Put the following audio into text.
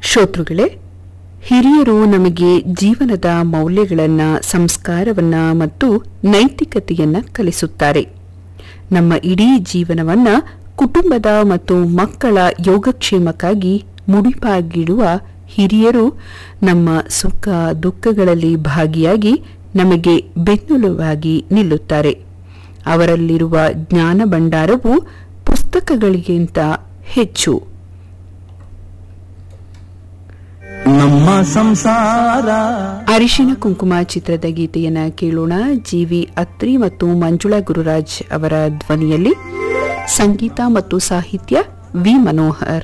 ಶ್ರೋತೃಗಳೇ ಹಿರಿಯರು ನಮಗೆ ಜೀವನದ ಮೌಲ್ಯಗಳನ್ನ ಸಂಸ್ಕಾರವನ್ನ ಮತ್ತು ನೈತಿಕತೆಯನ್ನ ಕಲಿಸುತ್ತಾರೆ ನಮ್ಮ ಇಡೀ ಜೀವನವನ್ನ ಕುಟುಂಬದ ಮತ್ತು ಮಕ್ಕಳ ಯೋಗಕ್ಷೇಮಕ್ಕಾಗಿ ಮುಡಿಪಾಗಿಡುವ ಹಿರಿಯರು ನಮ್ಮ ಸುಖ ದುಃಖಗಳಲ್ಲಿ ಭಾಗಿಯಾಗಿ ನಮಗೆ ಬೆನ್ನೆಲುವಾಗಿ ನಿಲ್ಲುತ್ತಾರೆ ಅವರಲ್ಲಿರುವ ಜ್ಞಾನ ಭಂಡಾರವು ಪುಸ್ತಕಗಳಿಗಿಂತ ಹೆಚ್ಚು ನಮ್ಮ ಸಂಸಾರ ಅರಿಶಿನ ಕುಂಕುಮ ಚಿತ್ರದ ಗೀತೆಯನ್ನ ಕೇಳೋಣ ಜಿವಿ ಅತ್ರಿ ಮತ್ತು ಮಂಜುಳಾ ಗುರುರಾಜ್ ಅವರ ಧ್ವನಿಯಲ್ಲಿ ಸಂಗೀತ ಮತ್ತು ಸಾಹಿತ್ಯ ವಿ ಮನೋಹರ್